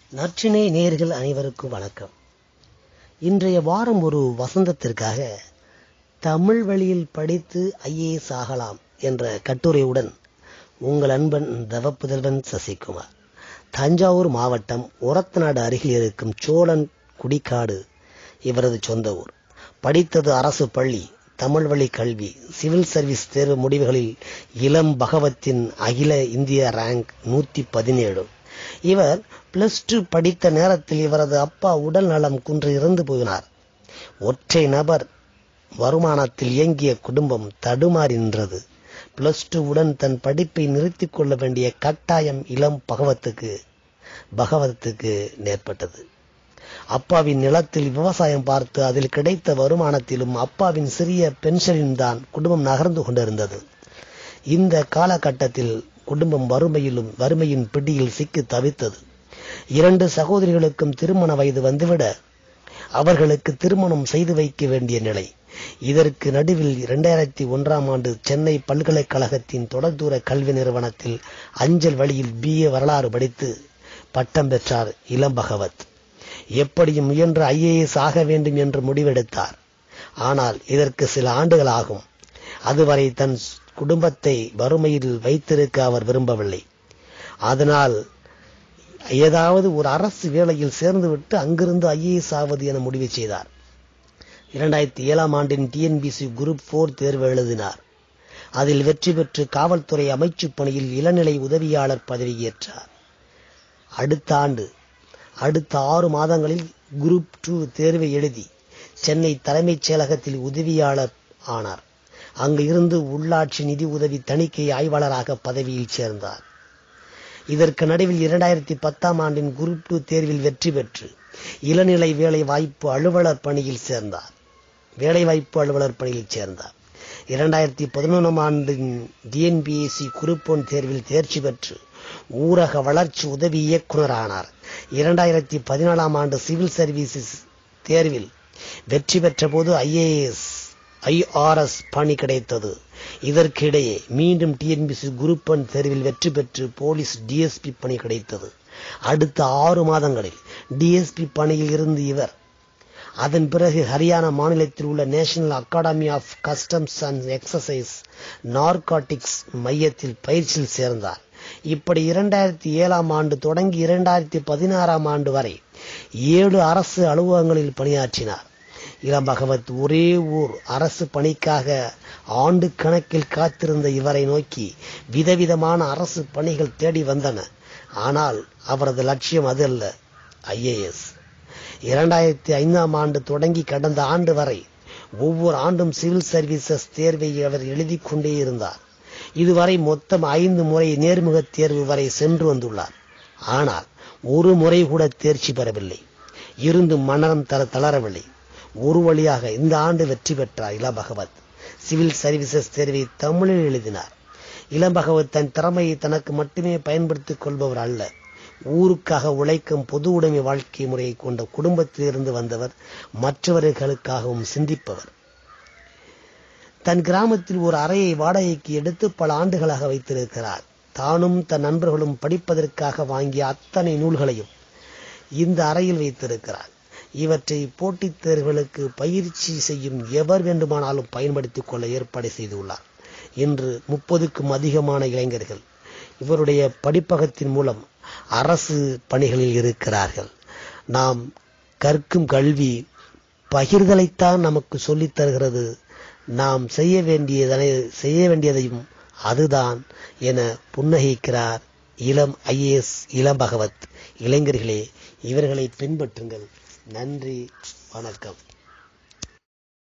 நற்றினை நேர்கள் அனைவருக்கும் வணக்கம் இன்றைய வாரம் ஒரு வசந்தத்திற்காக தமிழ் வழியில் படித்து ஐஏஎஸ் ஆகலாம் என்ற கட்டுரையுடன் உங்கள் அன்பன் தவப்புதல்வன் சசிகுமார் தஞ்சாவூர் மாவட்டம் ஒரத்தநாடு அருகில் இருக்கும் சோழன் குடிக்காடு இவரது சொந்த ஊர் படித்தது அரசு பள்ளி தமிழ் வழி கல்வி சிவில் சர்வீஸ் தேர்வு முடிவுகளில் இளம் பகவத்தின் அகில இந்திய ரேங்க் நூத்தி பதினேழு இவர் பிளஸ் டூ படித்த நேரத்தில் இவரது அப்பா உடல் நலம் குன்று இறந்து போயினார் ஒற்றை நபர் வருமானத்தில் இயங்கிய குடும்பம் தடுமாறி நின்றது பிளஸ் டூ உடன் தன் படிப்பை நிறுத்திக் கொள்ள வேண்டிய கட்டாயம் இளம் பகவத்துக்கு பகவத்துக்கு நேர்பட்டது அப்பாவின் நிலத்தில் விவசாயம் பார்த்து அதில் கிடைத்த வருமானத்திலும் அப்பாவின் சிறிய பென்ஷனில் தான் குடும்பம் நகர்ந்து கொண்டிருந்தது இந்த காலகட்டத்தில் குடும்பம் வறுமையிலும் வறுமையின் பிடியில் சிக்கி தவித்தது இரண்டு சகோதரிகளுக்கும் திருமண வயது வந்துவிட அவர்களுக்கு திருமணம் செய்து வைக்க வேண்டிய நிலை இதற்கு நடுவில் இரண்டாயிரத்தி ஒன்றாம் ஆண்டு சென்னை பல்கலைக்கழகத்தின் தொடர்தூர கல்வி நிறுவனத்தில் அஞ்சல் வழியில் பிஏ வரலாறு படித்து பட்டம் பெற்றார் இளம் பகவத் எப்படியும் முயன்று ஐஏஎஸ் ஆக வேண்டும் என்று முடிவெடுத்தார் ஆனால் இதற்கு சில ஆண்டுகள் ஆகும் அதுவரை தன் குடும்பத்தை வறுமையில் வைத்திருக்க அவர் விரும்பவில்லை அதனால் ஏதாவது ஒரு அரசு வேலையில் சேர்ந்துவிட்டு அங்கிருந்து ஐஏஎஸ் ஆவது என முடிவு செய்தார் இரண்டாயிரத்தி ஏழாம் ஆண்டின் டிஎன்பிசி குரூப் போர் தேர்வு எழுதினார் அதில் வெற்றி பெற்று காவல்துறை அமைச்சு பணியில் இளநிலை உதவியாளர் பதவியேற்றார் அடுத்த ஆண்டு அடுத்த ஆறு மாதங்களில் குரூப் டூ தேர்வை எழுதி சென்னை தலைமைச் செயலகத்தில் உதவியாளர் ஆனார் அங்கு இருந்து உள்ளாட்சி நிதி உதவி தணிக்கை ஆய்வாளராக பதவியில் சேர்ந்தார் இதற்கு நடுவில் இரண்டாயிரத்தி பத்தாம் ஆண்டின் குரூப் டூ தேர்வில் வெற்றி பெற்று இளநிலை வேலை வாய்ப்பு அலுவலர் பணியில் சேர்ந்தார் வேலை வாய்ப்பு அலுவலர் பணியில் சேர்ந்தார் இரண்டாயிரத்தி பதினொன்றாம் ஆண்டின் டிஎன்பிஎஸ்சி குரூப் ஒன் தேர்வில் தேர்ச்சி பெற்று ஊரக வளர்ச்சி உதவி இயக்குனர் ஆனார் இரண்டாயிரத்தி பதினாலாம் ஆண்டு சிவில் சர்வீசஸ் தேர்வில் வெற்றி பெற்ற போது ஐஏஎஸ் ஐஆர்எஸ் பணி கிடைத்தது இதற்கிடையே மீண்டும் டிஎன்பிசி குரூப் ஒன் தேர்வில் வெற்றி பெற்று போலீஸ் டிஎஸ்பி பணி கிடைத்தது அடுத்த ஆறு மாதங்களில் டிஎஸ்பி பணியில் இருந்து இவர் அதன் பிறகு ஹரியானா மாநிலத்தில் உள்ள national academy of customs and excise narcotics மையத்தில் பயிற்சியில் சேர்ந்தார் இப்படி இரண்டாயிரத்தி ஏழாம் ஆண்டு தொடங்கி இரண்டாயிரத்தி பதினாறாம் ஆண்டு வரை ஏழு அரசு அலுவலகங்களில் பணியாற்றினார் இளம் பகவத் ஒரே ஊர் அரசு பணிக்காக ஆண்டு கணக்கில் காத்திருந்த இவரை நோக்கி விதவிதமான அரசு பணிகள் தேடி வந்தன ஆனால் அவரது லட்சியம் அது அல்ல ஐஏஎஸ் இரண்டாயிரத்தி ஐந்தாம் ஆண்டு தொடங்கி கடந்த ஆண்டு வரை ஒவ்வொரு ஆண்டும் சிவில் சர்வீசஸ் தேர்வை அவர் எழுதி கொண்டே இருந்தார் இதுவரை மொத்தம் ஐந்து முறை நேர்முக தேர்வு வரை சென்று வந்துள்ளார் ஆனால் ஒரு முறை கூட தேர்ச்சி பெறவில்லை இருந்து மனம் தர தளரவில்லை ஒரு வழியாக இந்த ஆண்டு வெற்றி பெற்றார் இளம் பகவத் சிவில் சர்வீசஸ் தேர்வை தமிழில் எழுதினார் இளம் பகவத் தன் திறமையை தனக்கு மட்டுமே பயன்படுத்திக் கொள்பவர் அல்ல ஊருக்காக உழைக்கும் பொது உடைமை வாழ்க்கை முறையை கொண்ட குடும்பத்திலிருந்து வந்தவர் மற்றவர்களுக்காகவும் சிந்திப்பவர் தன் கிராமத்தில் ஒரு அறையை வாடகைக்கு எடுத்து பல ஆண்டுகளாக வைத்திருக்கிறார் தானும் தன் நண்பர்களும் படிப்பதற்காக வாங்கிய அத்தனை நூல்களையும் இந்த அறையில் வைத்திருக்கிறார் இவற்றை போட்டித் தேர்வுகளுக்கு பயிற்சி செய்யும் எவர் வேண்டுமானாலும் பயன்படுத்திக் கொள்ள ஏற்பாடு செய்துள்ளார் இன்று முப்பதுக்கும் அதிகமான இளைஞர்கள் இவருடைய படிப்பகத்தின் மூலம் அரசு பணிகளில் இருக்கிறார்கள் நாம் கற்கும் கல்வி பகிர்தலைத்தான் நமக்கு சொல்லித் தருகிறது நாம் செய்ய வேண்டியதனை செய்ய வேண்டியதையும் அதுதான் என புன்னகைக்கிறார் இளம் ஐஏஎஸ் இளம் பகவத் இளைஞர்களே இவர்களை பின்பற்றுங்கள் நன்றி வணக்கம்